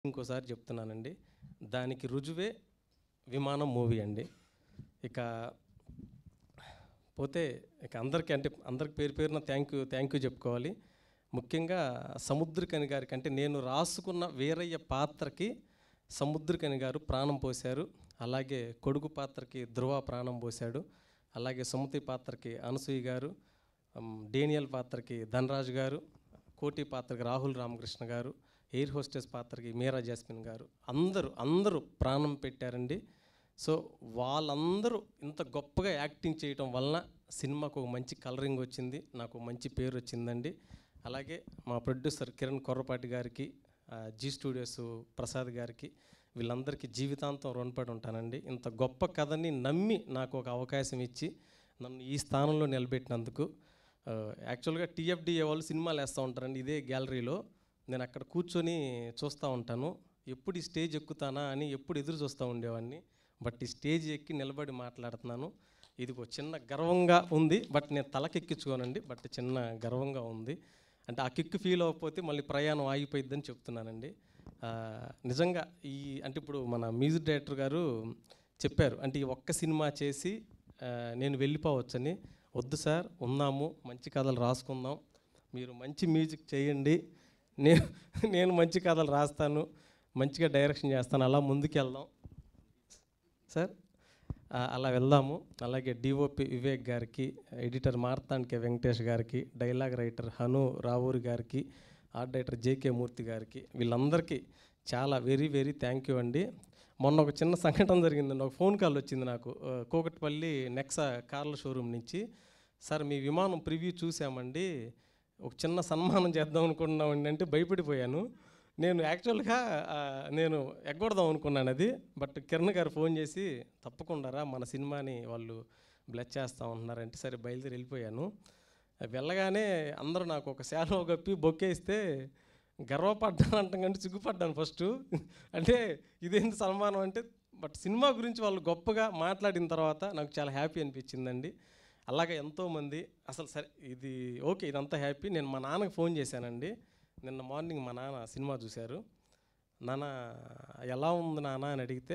ఇంకోసారి చెప్తున్నానండి దానికి రుజువే విమానం మూవీ అండి ఇక పోతే ఇక అందరికీ అంటే అందరికి పేరు పేరున థ్యాంక్ యూ థ్యాంక్ యూ చెప్పుకోవాలి ముఖ్యంగా సముద్రకని గారికి అంటే నేను రాసుకున్న వీరయ్య పాత్రకి సముద్రకని గారు ప్రాణం పోశారు అలాగే కొడుకు పాత్రకి ధ్రువ ప్రాణం పోశాడు అలాగే సుమతి పాత్రకి అనసూయ గారు ఉమ్, డేనియల్ పాత్రకి ధనరాజు గారు కోటి పాత్రకి రాహుల్ రామకృష్ణ గారు ఎయిర్ హోస్టెస్ పాత్రకి మీరా జాస్మిన్ గారు అందరూ అందరూ ప్రాణం పెట్టారండి సో వాళ్ళందరూ ఇంత గొప్పగా యాక్టింగ్ చేయటం వలన సినిమాకు ఒక మంచి కలరింగ్ వచ్చింది నాకు ఒక మంచి పేరు వచ్చిందండి అలాగే మా ప్రొడ్యూసర్ కిరణ్ కొర్రపాటి గారికి ఆ, జీ స్టూడియోస్ ప్రసాద్ గారికి వీళ్ళందరికీ జీవితాంతం రుణపడి ఉంటానండి ఇంత గొప్ప కథని నమ్మి నాకు ఒక అవకాశం ఇచ్చి నన్ను ఈ స్థానంలో నిలబెట్టినందుకు ఆ, యాక్చువల్గా టీఎఫ్డిఏ వాళ్ళు సినిమాలు వేస్తూ ఉంటారండి ఇదే గ్యాలరీలో నేను అక్కడ కూర్చొని చూస్తూ ఉంటాను ఎప్పుడు ఈ స్టేజ్ ఎక్కుతానా అని ఎప్పుడు ఎదురు చూస్తూ ఉండేవాడిని బట్ ఈ స్టేజ్ ఎక్కి నిలబడి మాట్లాడుతున్నాను ఇది ఒక చిన్న గర్వంగా ఉంది బట్ నేను తలకెక్కించుకోనండి బట్ చిన్న గర్వంగా ఉంది అంటే ఆ కిక్ ఫీల్ అవ్వకపోతే మళ్ళీ ప్రయాణం ఆగిపోయిద్దని చెప్తున్నానండి ఆ, నిజంగా ఈ అంటే ఇప్పుడు మన మ్యూజిక్ డైరెక్టర్ గారు చెప్పారు అంటే ఈ ఒక్క సినిమా చేసి ఆ, నేను వెళ్ళిపోవచ్చని వద్దు సార్ ఉన్నాము మంచి కథలు రాసుకుందాం మీరు మంచి మ్యూజిక్ చేయండి నేను నేను మంచి కథలు రాస్తాను మంచిగా డైరెక్షన్ చేస్తాను అలా ముందుకెళ్దాం సార్ ఆ, అలా వెళ్దాము అలాగే డిఓపి వివేక్ గారికి ఎడిటర్ మార్తాండ్కే వెంకటేష్ గారికి డైలాగ్ రైటర్ హను రావూరి గారికి ఆర్ట్ డైరెక్టర్ జేకే మూర్తి గారికి వీళ్ళందరికీ చాలా వెరీ వెరీ థ్యాంక్ యూ అండి మొన్న ఒక చిన్న సంఘటన జరిగిందండి ఒక ఫోన్ కాల్ వచ్చింది నాకు ఆ, కూకట్పల్లి నెక్సా కార్ల షోరూమ్ నుంచి సార్ మీ విమానం ప్రివ్యూ చూసామండి ఒక చిన్న సన్మానం చేద్దాం అనుకుంటున్నామండి అంటే భయపడిపోయాను నేను యాక్చువల్గా ఆ, నేను ఎగ్గొడదాం అనుకున్నాను అది బట్ కిరణ్ గారు ఫోన్ చేసి తప్పకుండా రా మన సినిమాని వాళ్ళు బ్లెచ్ చేస్తా ఉంటున్నారంటే సరే బయలుదేరి వెళ్ళిపోయాను వెళ్ళగానే అందరూ నాకు ఒక శాలో కప్పి బొక్కే ఇస్తే గర్వపడ్డాను అంటాం కంటే సిగ్గుపడ్డాను ఫస్ట్ అంటే ఇదేంటి సన్మానం అంటే బట్ సినిమా గురించి వాళ్ళు గొప్పగా మాట్లాడిన తర్వాత నాకు చాలా హ్యాపీ అనిపించిందండి అలాగే ఎంతోమంది అసలు సరే ఇది ఓకే ఇదంతా హ్యాపీ నేను మా నాన్నకి ఫోన్ చేశానండి నిన్న మార్నింగ్ మా నాన్న సినిమా చూశారు నాన్న ఎలా ఉంది నాన్న అని అడిగితే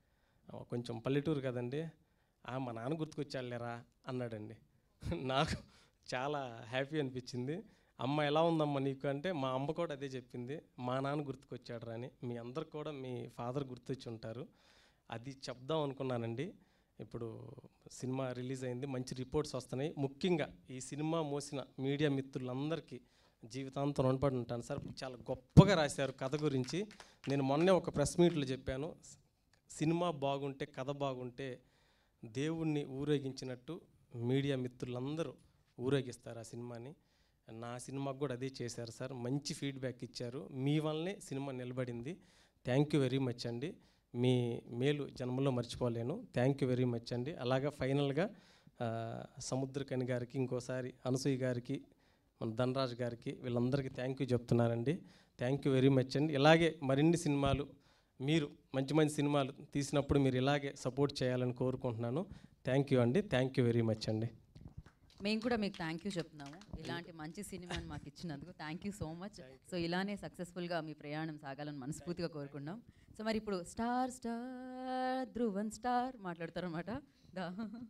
"ఆ, కొంచెం పల్లెటూరు కదండి "ఆ, మా నాన్న గుర్తుకొచ్చాడులేరా అన్నాడండి నాకు చాలా హ్యాపీ అనిపించింది అమ్మ ఎలా ఉందమ్మా నీకు అంటే మా అమ్మ కూడా అదే చెప్పింది మా నాన్న గుర్తుకొచ్చాడు అని మీ అందరికి కూడా మీ ఫాదర్ గుర్తొచ్చి ఉంటారు అది చెప్దాం అనుకున్నానండి ఇప్పుడు సినిమా రిలీజ్ అయింది మంచి రిపోర్ట్స్ వస్తున్నాయి ముఖ్యంగా ఈ సినిమా మోసిన మీడియా మిత్రులందరికీ జీవితాంతం రుణపడి ఉంటాను సార్ చాలా గొప్పగా రాశారు కథ గురించి నేను మొన్నే ఒక ప్రెస్ మీట్లో చెప్పాను సినిమా బాగుంటే కథ బాగుంటే దేవుణ్ణి ఊరేగించినట్టు మీడియా మిత్రులందరూ ఊరేగిస్తారు ఆ సినిమాని నా సినిమాకు కూడా అదే చేశారు సార్ మంచి ఫీడ్బ్యాక్ ఇచ్చారు మీ వల్లనే సినిమా నిలబడింది థ్యాంక్ యూ వెరీ మచ్ అండి మీ మేలు జన్మలో మర్చిపోలేను థ్యాంక్ యూ వెరీ మచ్ అండి అలాగా ఫైనల్గా ఆ, సముద్రకని గారికి ఇంకోసారి అనసూయ గారికి మన ధనరాజ్ గారికి వీళ్ళందరికీ థ్యాంక్ యూ చెప్తున్నానండి థ్యాంక్ యూ వెరీ మచ్ అండి ఇలాగే మరిన్ని సినిమాలు మీరు మంచి మంచి సినిమాలు తీసినప్పుడు మీరు ఇలాగే సపోర్ట్ చేయాలని కోరుకుంటున్నాను థ్యాంక్ యూ అండి థ్యాంక్ యూ వెరీ మచ్ అండి మేము కూడా మీకు థ్యాంక్ యూ చెప్తున్నాము ఇలాంటి మంచి సినిమాని మాకు ఇచ్చినందుకు thank you so much so ఇలానే సక్సెస్ఫుల్గా మీ ప్రయాణం సాగాలని మనస్ఫూర్తిగా కోరుకున్నాం సో మరి ఇప్పుడు స్టార్ స్టార్ ధ్రువన్ స్టార్ మాట్లాడతారనమాట దా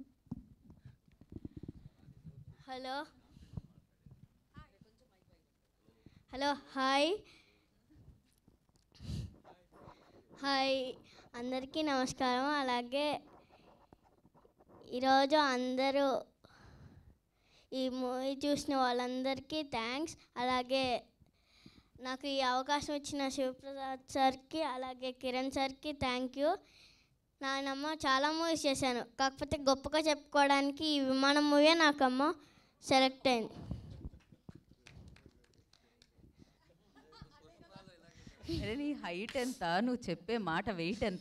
హలో హలో హాయ్ హాయ్ అందరికీ నమస్కారం అలాగే ఈరోజు అందరూ ఈ మూవీ చూసిన వాళ్ళందరికీ థ్యాంక్స్ అలాగే నాకు ఈ అవకాశం ఇచ్చిన శివప్రసాద్ సార్కి అలాగే కిరణ్ సార్కి థ్యాంక్ యూ నాయనమ్మ చాలా మూవీస్ చేశాను కాకపోతే గొప్పగా చెప్పుకోవడానికి ఈ విమానం మూవీ నాకమ్మ సెలెక్ట్ అయింది అరే నీ హైట్ ఎంత నువ్వు చెప్పే మాట వెయిట్ ఎంత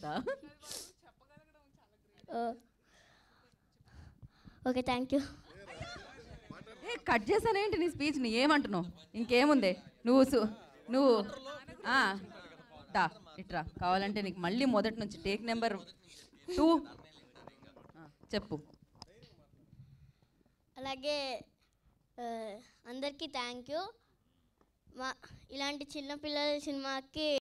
ఓకే థ్యాంక్ యూ ఏ కట్ చేశానేంటి నీ స్పీచ్ని ఏమంటున్నావు ఇంకేముంది నువ్వు సు- నువ్వు ఆ, దా ఇట్రా కావాలంటే నీకు మళ్ళీ మొదటి నుంచి టేక్ నెంబర్ టూ చెప్పు అలాగే ఆ, అందరికీ థ్యాంక్ యూ మా ఇలాంటి చిన్నపిల్లల సినిమాకి